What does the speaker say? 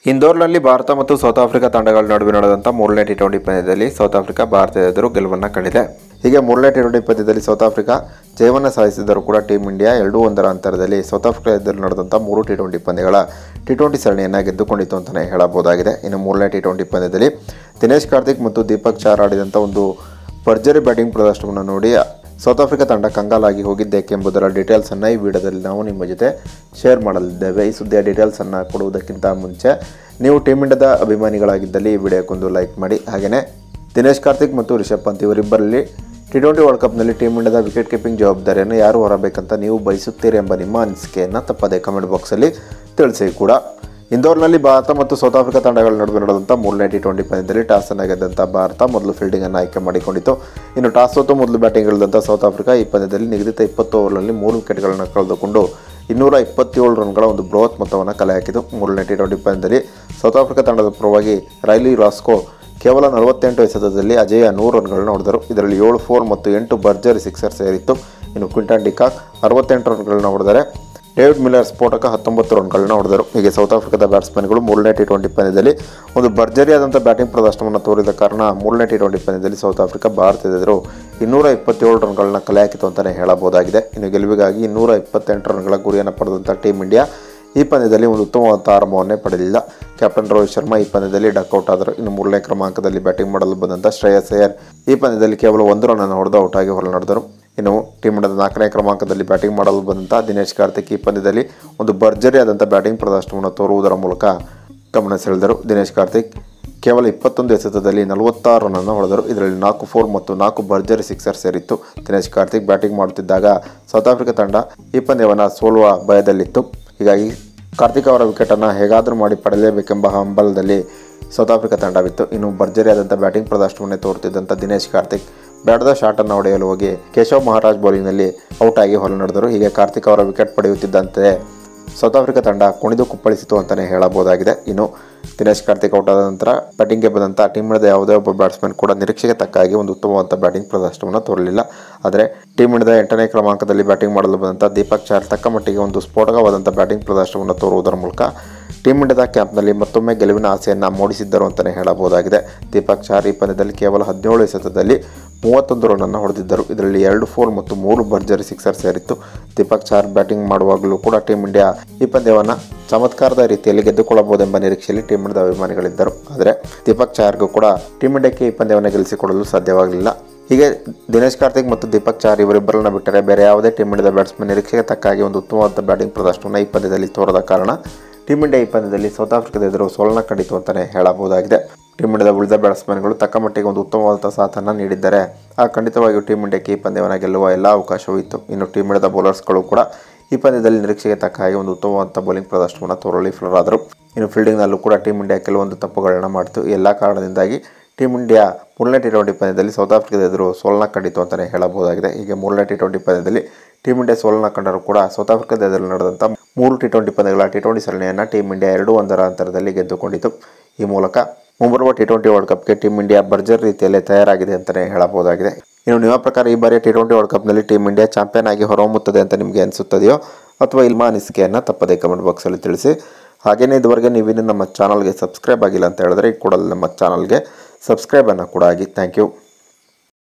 ಇಂದೋರ್ನಲ್ಲಿ ಭಾರತ ಮತ್ತು south Africa ತಂಡಗಳ ನಡುವೆ ನಡೆದಂಥ ಮೂರನೇ ಟಿ ಟ್ವೆಂಟಿ ಪಂದ್ಯದಲ್ಲಿ ಸೌತ್ ಆಫ್ರಿಕಾ ಭಾರತದ ಎದುರು ಗೆಲುವನ್ನು ಕಂಡಿದೆ ಹೀಗೆ ಮೂರನೇ ಟಿ ಟ್ವೆಂಟಿ ಪಂದ್ಯದಲ್ಲಿ ಸೌತ್ ಆಫ್ರಿಕಾ ಜಯವನ್ನು ಸಾಧಿಸಿದರೂ ಕೂಡ ಟೀಮ್ ಇಂಡಿಯಾ ಎರಡು ಒಂದರ ಅಂತರದಲ್ಲಿ ಸೌತ್ ಆಫ್ರಿಕಾ ಎದುರು ನಡೆದಂಥ ಮೂರು ಟಿ ಟ್ವೆಂಟಿ ಪಂದ್ಯಗಳ ಟಿ ಟ್ವೆಂಟಿ ಸರಣಿಯನ್ನು ಗೆದ್ದುಕೊಂಡಿತ್ತು ಅಂತಲೇ ಹೇಳಬಹುದಾಗಿದೆ ಇನ್ನು ಮೂರನೇ ಟಿ ಟ್ವೆಂಟಿ ಪಂದ್ಯದಲ್ಲಿ ದಿನೇಶ್ ಕಾರ್ತಿಕ್ ಮತ್ತು ದೀಪಕ್ ಚಾರ್ ಆಡಿದಂಥ ಒಂದು ಭರ್ಜರಿ ಬ್ಯಾಟಿಂಗ್ ಪ್ರದರ್ಶನವನ್ನು ನೋಡಿ ಸೌತ್ ಆಫ್ರಿಕಾ ತಂಡ ಕಂಗಾಲಾಗಿ ಹೋಗಿದ್ದೇಕೆ ಎಂಬುದರ ಡೀಟೇಲ್ಸನ್ನು ಈ ವಿಡಿಯೋದಲ್ಲಿ ನಾವು ನಿಮ್ಮ ಜೊತೆ ಶೇರ್ ಮಾಡಲಿದ್ದೇವೆ ಈ ಸುದ್ದಿಯ ಡೀಟೇಲ್ಸನ್ನು ಕೊಡುವುದಕ್ಕಿಂತ ಮುಂಚೆ ನೀವು ಟೀಮ್ ಇಂಡಿಯಾದ ಅಭಿಮಾನಿಗಳಾಗಿದ್ದಲ್ಲಿ ಈ ವಿಡಿಯೋಕ್ಕೊಂದು ಲೈಕ್ ಮಾಡಿ ಹಾಗೆಯೇ ದಿನೇಶ್ ಕಾರ್ತಿಕ್ ಮತ್ತು ರಿಷಬ್ ಪಂತ್ ಇವರಿಬ್ಬರಲ್ಲಿ ಟಿ ಟ್ವೆಂಟಿ ವರ್ಲ್ಡ್ ಕಪ್ನಲ್ಲಿ ಟೀಮ್ ಇಂಡಿಯಾದ ವಿಕೆಟ್ ಕೀಪಿಂಗ್ ಜವಾಬ್ದಾರಿಯನ್ನು ಯಾರು ಹೊರಬೇಕಂತ ನೀವು ಬಯಸುತ್ತೀರಿ ಎಂಬ ನಿಮ್ಮ ಅನಿಸಿಕೆಯನ್ನು ತಪ್ಪದೆ ಕಮೆಂಟ್ ಬಾಕ್ಸಲ್ಲಿ ತಿಳಿಸಿ ಕೂಡ ಇಂದೋರ್ನಲ್ಲಿ ಭಾರತ ಮತ್ತು ಸೌತ್ ಆಫ್ರಿಕಾ ತಂಡಗಳ ನಡುವೆ ನಡೆದಂಥ ಮೂರನೇ ಟಿ ಟ್ವೆಂಟಿ ಪಂದ್ಯದಲ್ಲಿ ಟಾಸ್ ಅನ್ನು ಗೆದ್ದಂಥ ಭಾರತ ಮೊದಲು ಫೀಲ್ಡಿಂಗನ್ನು ಆಯ್ಕೆ ಮಾಡಿಕೊಂಡಿತ್ತು ಇನ್ನು ಟಾಸ್ ಸೋತು ಮೊದಲು ಬ್ಯಾಟಿಂಗ್ ಇಳಿದಂಥ ಸೌತ್ ಆಫ್ರಿಕಾ ಈ ಪಂದ್ಯದಲ್ಲಿ ನಿಗದಿತ ಇಪ್ಪತ್ತು ಓವರ್ನಲ್ಲಿ ಮೂರು ವಿಕೆಟ್ಗಳನ್ನು ಕಳೆದುಕೊಂಡು ಇನ್ನೂರ ಇಪ್ಪತ್ತೇಳು ರನ್ಗಳ ಒಂದು ಬೃಹತ್ ಮೊತ್ತವನ್ನು ಕಲೆ ಹಾಕಿತು ಮೂರನೇ ಟಿ ಟ್ವೆಂಟಿ ಪಂದ್ಯದಲ್ಲಿ ಸೌತ್ ಆಫ್ರಿಕಾ ತಂಡದ ಪರವಾಗಿ ರೈಲಿ ರಾಸ್ಕೋ ಕೇವಲ ನಲವತ್ತೆಂಟು ಎಸೆತದಲ್ಲಿ ಅಜೇಯ ನೂರು ರನ್ಗಳನ್ನು ಹೊಡೆದರು ಇದರಲ್ಲಿ ಏಳು ಫೋರ್ ಮತ್ತು ಎಂಟು ಭರ್ಜರಿ ಸಿಕ್ಸರ್ ಸೇರಿತ್ತು ಇನ್ನು ಕ್ವಿಂಟನ್ ಡಿಕಾಕ್ ಅರವತ್ತೆಂಟು ರನ್ಗಳನ್ನು ಹೊಡೆದರೆ ಡೇವಿಡ್ ಮಿಲ್ಲರ್ ಸ್ಫೋಟಕ ಹತ್ತೊಂಬತ್ತು ರನ್ಗಳನ್ನು ಹೊಡೆದರು ಹೀಗೆ ಸೌತ್ ಆಫ್ರಿಕಾದ ಬ್ಯಾಟ್ಸ್ಮನ್ಗಳು ಮೂರನೇ ಟಿ ಟ್ವೆಂಟಿ ಪಂದ್ಯದಲ್ಲಿ ಒಂದು ಭರ್ಜರಿಯಾದಂಥ ಬ್ಯಾಟಿಂಗ್ ಪ್ರದರ್ಶನವನ್ನು ತೋರಿದ ಕಾರಣ ಮೂರನೇ ಟಿ ಟ್ವೆಂಟಿ ಪಂದ್ಯದಲ್ಲಿ ಸೌತ್ ಆಫ್ರಿಕಾ ಭಾರತದ ಎದುರು ಇನ್ನೂರ ಇಪ್ಪತ್ತೇಳು ರನ್ಗಳನ್ನ ಕಲೆ ಹಾಕಿತು ಅಂತಲೇ ಹೇಳಬಹುದಾಗಿದೆ ಇನ್ನು ಗೆಲುವಿಗಾಗಿ ಇನ್ನೂರ ಇಪ್ಪತ್ತೆಂಟು ರನ್ಗಳ ಗುರಿಯನ್ನು ಪಡೆದಂಥ ಟೀಮ್ ಇಂಡಿಯಾ ಈ ಪಂದ್ಯದಲ್ಲಿ ಒಂದು ಉತ್ತಮವಾದ ಆರಂಭವನ್ನೇ ಪಡೆದಿಲ್ಲ ಕ್ಯಾಪ್ಟನ್ ರೋಹಿತ್ ಶರ್ಮಾ ಈ ಪಂದ್ಯದಲ್ಲಿ ಡಕ್ಔಟ್ ಆದರು ಇನ್ನು ಮೂರನೇ ಕ್ರಮಾಂಕದಲ್ಲಿ ಬ್ಯಾಟಿಂಗ್ ಮಾಡಲು ಬಂದಂಥ ಶ್ರೇಯಸ್ ಅಯ್ಯರ್ ಈ ಪಂದ್ಯದಲ್ಲಿ ಕೇವಲ ಒಂದು ರನ್ನನ್ನು ಹೊಡೆದು ಔಟ್ ಆಗಿ ಹೊರನಡೆದರು ಇನ್ನು ಟೀಮ್ ಇಂಡಿಯಾದ ನಾಲ್ಕನೇ ಕ್ರಮಾಂಕದಲ್ಲಿ ಬ್ಯಾಟಿಂಗ್ ಮಾಡಲು ಬಂದಂಥ ದಿನೇಶ್ ಕಾರ್ತಿಕ್ ಈ ಪಂದ್ಯದಲ್ಲಿ ಒಂದು ಭರ್ಜರಿಯಾದಂಥ ಬ್ಯಾಟಿಂಗ್ ಪ್ರದರ್ಶನವನ್ನು ತೋರುವುದರ ಮೂಲಕ ಗಮನ ಸೆಳೆದರು ದಿನೇಶ್ ಕಾರ್ತಿಕ್ ಕೇವಲ ಇಪ್ಪತ್ತೊಂದು ಎಸೆತದಲ್ಲಿ ನಲವತ್ತಾರು ರನ್ನನ್ನು ಹೊಡೆದರು ಇದರಲ್ಲಿ ನಾಲ್ಕು ಫೋರ್ ಮತ್ತು ನಾಲ್ಕು ಭರ್ಜರಿ ಸಿಕ್ಸರ್ ಸೇರಿತ್ತು ದಿನೇಶ್ ಕಾರ್ತಿಕ್ ಬ್ಯಾಟಿಂಗ್ ಮಾಡುತ್ತಿದ್ದಾಗ ಸೌತ್ ಆಫ್ರಿಕಾ ತಂಡ ಈ ಪಂದ್ಯವನ್ನು ಸೋಲುವ ಭಯದಲ್ಲಿತ್ತು ಹೀಗಾಗಿ ಕಾರ್ತಿಕ್ ಅವರ ವಿಕೆಟನ್ನು ಹೇಗಾದರೂ ಮಾಡಿ ಪಡೆಯಲೇಬೇಕೆಂಬ ಹಂಬಲದಲ್ಲಿ ಸೌತ್ ಆಫ್ರಿಕಾ ತಂಡವಿತ್ತು ಇನ್ನು ಭರ್ಜರಿಯಾದಂಥ ಬ್ಯಾಟಿಂಗ್ ಪ್ರದರ್ಶನವನ್ನೇ ತೋರುತ್ತಿದ್ದಂಥ ದಿನೇಶ್ ಕಾರ್ತಿಕ್ ಬ್ಯಾಟದ ಶಾಟನ್ನು ಹೊಡೆಯಲು ಹೋಗಿ ಕೇಶವ್ ಮಹಾರಾಜ್ ಬೌಲಿಂಗ್ನಲ್ಲಿ ಔಟ್ ಆಗಿ ಹೊರನಡೆದರು ಹೀಗೆ ಕಾರ್ತಿಕ್ ಅವರ ವಿಕೆಟ್ ಪಡೆಯುತ್ತಿದ್ದಂತೆ ಸೌತ್ ಆಫ್ರಿಕಾ ತಂಡ ಕುಣಿದು ಕುಪ್ಪಳಿಸಿತು ಅಂತಲೇ ಹೇಳಬಹುದಾಗಿದೆ ಇನ್ನು ದಿನೇಶ್ ಕಾರ್ತಿಕ್ ಔಟ್ ಆದ ನಂತರ ಬ್ಯಾಟಿಂಗ್ಗೆ ಬಂದಂಥ ಟೀಮ್ ಇಂಡಿಯಾದ ಯಾವುದೇ ಒಬ್ಬ ಬ್ಯಾಟ್ಸ್ಮನ್ ಕೂಡ ನಿರೀಕ್ಷೆಗೆ ತಕ್ಕ ಹಾಗೆ ಒಂದು ಉತ್ತಮವಾದ ಬ್ಯಾಟಿಂಗ್ ಪ್ರದರ್ಶನವನ್ನು ತೋರಲಿಲ್ಲ ಆದರೆ ಟೀಮ್ ಇಂಡಿಯಾದ ಎಂಟನೇ ಕ್ರಮಾಂಕದಲ್ಲಿ ಬ್ಯಾಟಿಂಗ್ ಮಾಡಲು ಬಂದಂಥ ದೀಪಕ್ ಚಾರ್ ತಕ್ಕ ಮಟ್ಟಿಗೆ ಒಂದು ಸ್ಫೋಟಕವಾದಂಥ ಬ್ಯಾಟಿಂಗ್ ಪ್ರದರ್ಶನವನ್ನು ತೋರುವುದರ ಮೂಲಕ ಟೀಮ್ ಇಂಡಿಯಾದ ಕ್ಯಾಂಪ್ನಲ್ಲಿ ಮತ್ತೊಮ್ಮೆ ಗೆಲುವಿನ ಆಸೆಯನ್ನು ಮೂಡಿಸಿದ್ದರು ಅಂತಲೇ ಹೇಳಬಹುದಾಗಿದೆ ದೀಪಕ್ ಚಾರ್ ಈ ಪಂದ್ಯದಲ್ಲಿ ಕೇವಲ ಹದಿನೇಳು ಎಸೆತದಲ್ಲಿ ಮೂವತ್ತೊಂದು ರನ್ನನ್ನು ಹೊಡೆದಿದ್ದರು ಇದರಲ್ಲಿ ಎರಡು ಫೋರ್ ಮತ್ತು ಮೂರು ಭರ್ಜರಿ ಸಿಕ್ಸರ್ ಸೇರಿತ್ತು ದೀಪಕ್ ಚಾರ್ ಬ್ಯಾಟಿಂಗ್ ಮಾಡುವಾಗಲೂ ಕೂಡ ಟೀಮ್ ಇಂಡಿಯಾ ಈ ಪಂದ್ಯವನ್ನು ಚಮತ್ಕಾರದ ರೀತಿಯಲ್ಲಿ ಗೆದ್ದುಕೊಳ್ಳಬಹುದೆಂಬ ನಿರೀಕ್ಷೆಯಲ್ಲಿ ಟೀಮ್ ಇಂಡಿಯಾದ ಅಭಿಮಾನಿಗಳಿದ್ದರು ಆದರೆ ದೀಪಕ್ ಚಾರ್ಗೂ ಕೂಡ ಟೀಮ್ ಇಂಡಿಯಾಕ್ಕೆ ಈ ಪಂದ್ಯವನ್ನು ಗೆಲ್ಲಿಸಿಕೊಡಲು ಸಾಧ್ಯವಾಗಲಿಲ್ಲ ಹೀಗೆ ದಿನೇಶ್ ಕಾರ್ತಿಕ್ ಮತ್ತು ದೀಪಕ್ ಚಾರ್ ಇವರಿಬ್ಬರನ್ನ ಬಿಟ್ಟರೆ ಬೇರೆ ಯಾವುದೇ ಟೀಮ್ ಇಂಡಿಯಾದ ಬ್ಯಾಟ್ಸ್ಮನ್ ನಿರೀಕ್ಷೆಗೆ ತಕ್ಕ ಹಾಗೆ ಒಂದು ಉತ್ತಮವಾದ ಬ್ಯಾಟಿಂಗ್ ಪ್ರದರ್ಶನವನ್ನು ಈ ಪಂದ್ಯದಲ್ಲಿ ತೋರದ ಕಾರಣ ಟೀಮ್ ಇಂಡಿಯಾ ಈ ಪಂದ್ಯದಲ್ಲಿ ಸೌತ್ ಆಫ್ರಿಕಾದ ಎದುರು ಸೋಲನ್ನ ಕಂಡಿತು ಅಂತಲೇ ಹೇಳಬಹುದಾಗಿದೆ ಟೀಮ್ ಇಂಡಿಯಾದ ಉಳಿದ ಬ್ಯಾಟ್ಸ್ಮನ್ಗಳು ತಕ್ಕ ಮಟ್ಟಿಗೆ ಒಂದು ಉತ್ತಮವಾದ ಸಾಥನ್ನು ನೀಡಿದ್ದಾರೆ ಆ ಖಂಡಿತವಾಗಿಯೂ ಟೀಮ್ ಇಂಡಿಯಾಕ್ಕೆ ಈ ಪಂದ್ಯವನ್ನು ಗೆಲ್ಲುವ ಎಲ್ಲ ಅವಕಾಶವೂ ಇತ್ತು ಇನ್ನು ಟೀಮ್ ಇಂಡಿಯಾದ ಬೌಲರ್ಸ್ಗಳು ಕೂಡ ಈ ಪಂದ್ಯದಲ್ಲಿ ನಿರೀಕ್ಷೆಗೆ ತಕ್ಕ ಹಾಗೆ ಒಂದು ಉತ್ತಮವಾದ ಬೌಲಿಂಗ್ ಪ್ರದರ್ಶನವನ್ನು ತೋರಲು ವಿಫಲರಾದರು ಇನ್ನು ಫೀಲ್ಡಿಂಗ್ನಲ್ಲೂ ಕೂಡ ಟೀಮ್ ಇಂಡಿಯಾ ಕೆಲವೊಂದು ತಪ್ಪುಗಳನ್ನು ಮಾಡಿತು ಈ ಎಲ್ಲ ಕಾರಣದಿಂದಾಗಿ ಟೀಮ್ ಇಂಡಿಯಾ ಮೂರನೇ ಟಿ ಟ್ವೆಂಟಿ ಪಂದ್ಯದಲ್ಲಿ ಸೌತ್ ಆಫ್ರಿಕಾದ ಎದುರು ಸೋಲನ್ನ ಕಂಡಿತು ಅಂತಲೇ ಹೇಳಬಹುದಾಗಿದೆ ಹೀಗೆ ಮೂರನೇ ಟಿ ಟ್ವೆಂಟಿ ಪಂದ್ಯದಲ್ಲಿ ಟೀಮ್ ಇಂಡಿಯಾ ಸೋಲನ್ನ ಕಂಡರೂ ಕೂಡ ಸೌತ್ ಆಫ್ರಿಕಾದ ಎದುರು ನಡೆದಂಥ ಮೂರು ಟಿ ಟ್ವೆಂಟಿ ಪಂದ್ಯಗಳ ಟಿ ಟ್ವೆಂಟಿ ಸರಣಿಯನ್ನು ಟೀಮ್ ಇಂಡಿಯಾ ಎರಡು ಒಂದರ ಅಂತರದಲ್ಲಿ ಗೆದ್ದುಕೊಂಡಿತು ಈ ಮೂಲಕ ಮುಂಬರುವ ಟಿ ಟ್ವೆಂಟಿ ವರ್ಲ್ಡ್ ಕಪ್ಗೆ ಟೀಮ್ ಇಂಡಿಯಾ ಭರ್ಜರಿ ರೀತಿಯಲ್ಲಿ ತಯಾರಾಗಿದೆ ಅಂತಲೇ ಹೇಳಬಹುದಾಗಿದೆ ಇನ್ನು ನಿಮ್ಮ ಪ್ರಕಾರ ಈ ಬಾರಿ ಟಿ ಟ್ವೆಂಟಿ ವರ್ಲ್ಡ್ ಕಪ್ನಲ್ಲಿ ಟೀಮ್ ಇಂಡಿಯಾ ಚಾಂಪಿಯನ್ ಆಗಿ ಹೊರಹೊಮ್ಮುತ್ತದೆ ಅಂತ ನಿಮಗೆ ಅನಿಸುತ್ತದೆಯೋ ಅಥವಾ ಇಲ್ಮ ಅನಿಸಿಕೆಯನ್ನು ತಪ್ಪದೇ ಕಮೆಂಟ್ ಬಾಕ್ಸಲ್ಲಿ ತಿಳಿಸಿ ಹಾಗೆಯೇ ಇದುವರೆಗೆ ನೀವಿನ್ನು ನಮ್ಮ ಚಾನಲ್ಗೆ ಸಬ್ಸ್ಕ್ರೈಬ್ ಆಗಿಲ್ಲ ಅಂತ ಹೇಳಿದ್ರೆ ಈ ಕೂಡಲೇ ನಮ್ಮ ಚಾನಲ್ಗೆ ಸಬ್ಸ್ಕ್ರೈಬನ್ನು ಕೂಡ ಆಗಿ ಥ್ಯಾಂಕ್ ಯು